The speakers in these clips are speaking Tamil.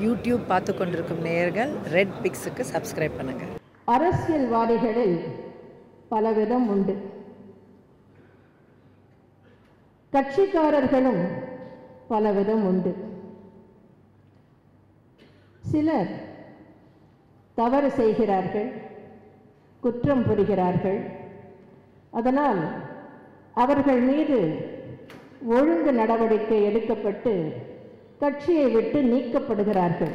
யூடியூப் பார்த்து கொண்டிருக்கும் நேயர்கள் ரெட் பிக்ஸுக்கு சப்ஸ்கிரைப் பண்ணுங்கள் அரசியல்வாதிகளில் பலவிதம் உண்டு கட்சிக்காரர்களும் பலவிதம் உண்டு சிலர் தவறு செய்கிறார்கள் குற்றம் புரிகிறார்கள் அதனால் அவர்கள் மீது ஒழுங்கு நடவடிக்கை எடுக்கப்பட்டு கட்சியை விட்டு நீக்கப்படுகிறார்கள்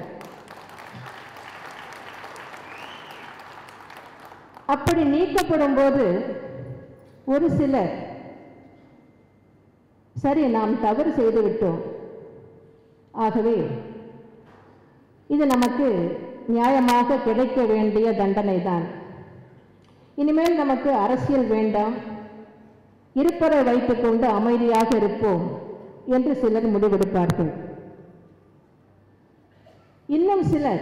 அப்படி நீக்கப்படும் போது ஒரு சிலர் சரி நாம் தவறு செய்து விட்டோம் ஆகவே இது நமக்கு நியாயமாக கிடைக்க வேண்டிய தண்டனை தான் இனிமேல் நமக்கு அரசியல் வேண்டாம் இருப்பதை வைத்துக்கொண்டு அமைதியாக இருப்போம் என்று சிலர் முடிவெடுப்பார்கள் இன்னும் சிலர்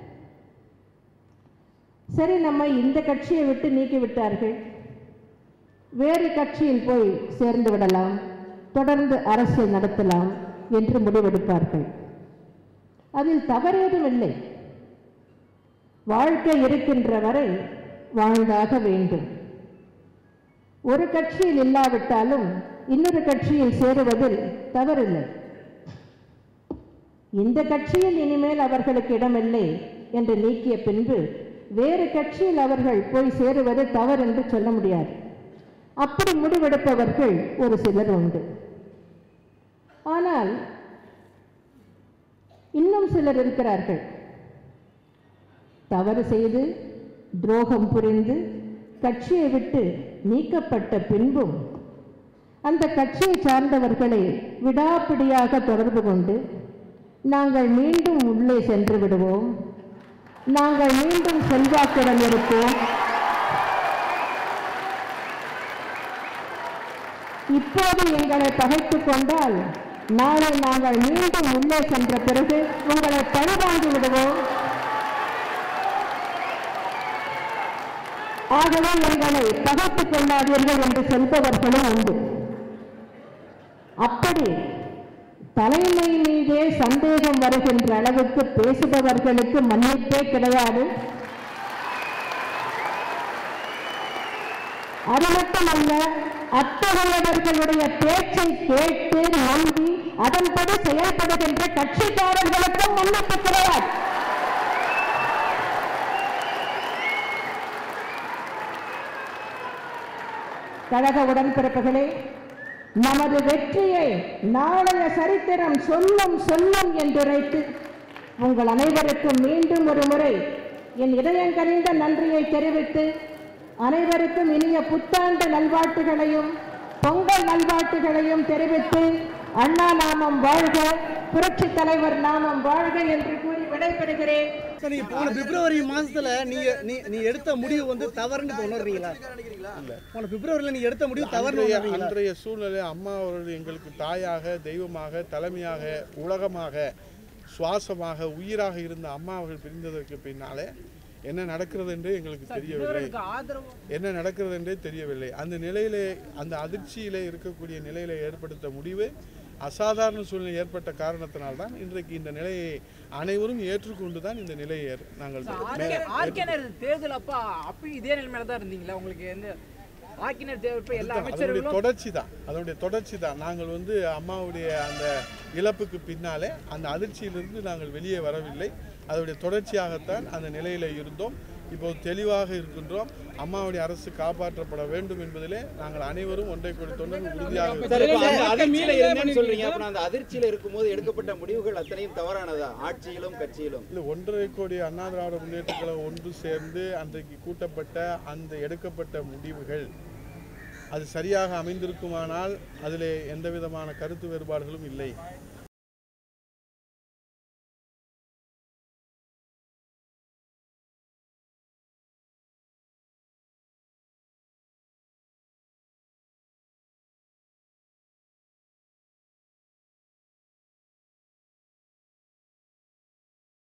சரி நம்ம இந்த கட்சியை விட்டு நீக்கி விட்டார்கள் வேறு கட்சியில் போய் சேர்ந்து விடலாம் தொடர்ந்து அரசியல் நடத்தலாம் என்று முடிவெடுப்பார்கள் அதில் தவறேதும் இல்லை வாழ்க்கை இருக்கின்ற வரை வாழ்ந்தாக வேண்டும் ஒரு கட்சியில் இல்லாவிட்டாலும் இன்னொரு கட்சியில் சேருவதில் தவறில்லை இந்த கட்சியில் இனிமேல் அவர்களுக்கு இடமில்லை என்று நீக்கிய பின்பு வேறு கட்சியில் அவர்கள் போய் சேருவது தவறு என்று சொல்ல முடியாது அப்படி முடிவெடுப்பவர்கள் ஒரு சிலர் உண்டு ஆனால் இன்னும் சிலர் இருக்கிறார்கள் தவறு செய்து துரோகம் புரிந்து கட்சியை விட்டு நீக்கப்பட்ட பின்பும் அந்த கட்சியை சார்ந்தவர்களை விடாப்பிடியாக தொடர்பு கொண்டு நாங்கள் மீண்டும் உள்ளே சென்று விடுவோம் நாங்கள் மீண்டும் செல்வாக்குடன் இருப்போம் இப்போது எங்களை பகைத்துக் கொண்டால் நாளை நாங்கள் மீண்டும் உள்ளே சென்ற பிறகு உங்களை பழிவாங்கி விடுவோம் ஆகவே எங்களை பகைத்துக் கொள்ளாதீர்கள் என்று சொல்பவர்களும் உண்டு அப்படி தலைமை மீதே சந்தேகம் வருகின்ற அளவுக்கு பேசுபவர்களுக்கு மன்னிப்பே கிடையாது அது மட்டுமல்ல அத்தகையவர்களுடைய பேச்சை கேட்டு நம்பி அதன்படி செயல்படுகின்ற கட்சிக்காரர்களுக்கும் மன்னிப்பு கிடையாது கழக உடன்பிறப்புகளே நமது வெற்றியை நாளைய சரித்திரம் சொல்லும் சொல்லும் என்றுரைத்து உங்கள் அனைவருக்கும் மீண்டும் ஒரு முறை என் இதயங்கனிந்த நன்றியை தெரிவித்து அனைவருக்கும் இனிய புத்தாண்டு நல்வாழ்த்துகளையும் பொங்கல் நல்வாழ்த்துகளையும் தெரிவித்து அண்ணா நாமம் வாழ்க புரட்சி தலைவர் நாமம் வாழ்க என்று கூறி விடைபெறுகிறேன் சார் நீங்க போன பிப்ரவரி மாசத்துல நீங்க நீ நீ எடுத்த முடிவு வந்து தவறுன்னு இப்ப உணர்றீங்களா போன பிப்ரவரியில நீங்க எடுத்த முடிவு தவறுன்னு அன்றைய உணர்றீங்களா அன்றைய சூழ்நிலை அம்மா அவர்கள் எங்களுக்கு தாயாக தெய்வமாக தலைமையாக உலகமாக சுவாசமாக உயிராக இருந்த அம்மா அவர்கள் பிரிந்ததற்கு பின்னாலே என்ன நடக்கிறது என்று எங்களுக்கு தெரியவில்லை என்ன நடக்கிறது என்றே தெரியவில்லை அந்த நிலையிலே அந்த அதிர்ச்சியிலே இருக்கக்கூடிய நிலையிலே ஏற்படுத்த முடிவு அசாதாரண சூழ்நிலை ஏற்பட்ட காரணத்தினால்தான் இன்றைக்கு இந்த நிலையை அனைவரும் ஏற்றுக்கொண்டு தான் இந்த நிலையை ஏற்- நாங்கள் மே- ஆர்கேனர் தேர்தல் அப்ப அப்பயும் இதே நிலைமையில தான் இருந்தீங்களா உங்களுக்கு எந்த ஆர்கேனர் தேர்தல் அப்ப எல்லா அதனுடைய அமைச்சர்களும் தொடர்ச்சி தான் அதனுடைய தொடர்ச்சி தான் நாங்கள் வந்து அம்மாவுடைய அந்த இழப்புக்கு பின்னாலே அந்த அதிர்ச்சியிலிருந்து நாங்கள் வெளியே வரவில்லை அதனுடைய தொடர்ச்சியாகத்தான் அந்த நிலையில இருந்தோம் இப்போ தெளிவாக இருக்கின்றோம் அம்மாவுடைய அரசு காப்பாற்றப்பட வேண்டும் என்பதிலே நாங்கள் அனைவரும் ஒன்றை கொண்டு தொண்டர்கள் உறுதியாக இருக்கிறோம். சார், இப்ப அந்த அதிர்ச்சியில இருந்தேன்னு சொல்றீங்க அப்ப அந்த அதிர்ச்சியில இருக்கும்போது எடுக்கப்பட்ட முடிவுகள் அத்தனையும் தவறானதா ஆட்சியிலும் கட்சியிலும் இல்லை ஒன்றரை கோடி அண்ணா திராவிட முன்னேற்ற கழகம் ஒன்று சேர்ந்து அன்றைக்கு கூட்டப்பட்ட அந்த எடுக்கப்பட்ட முடிவுகள் அது சரியாக அமைந்திருக்குமானால் அதில் எந்த விதமான கருத்து வேறுபாடுகளும் இல்லை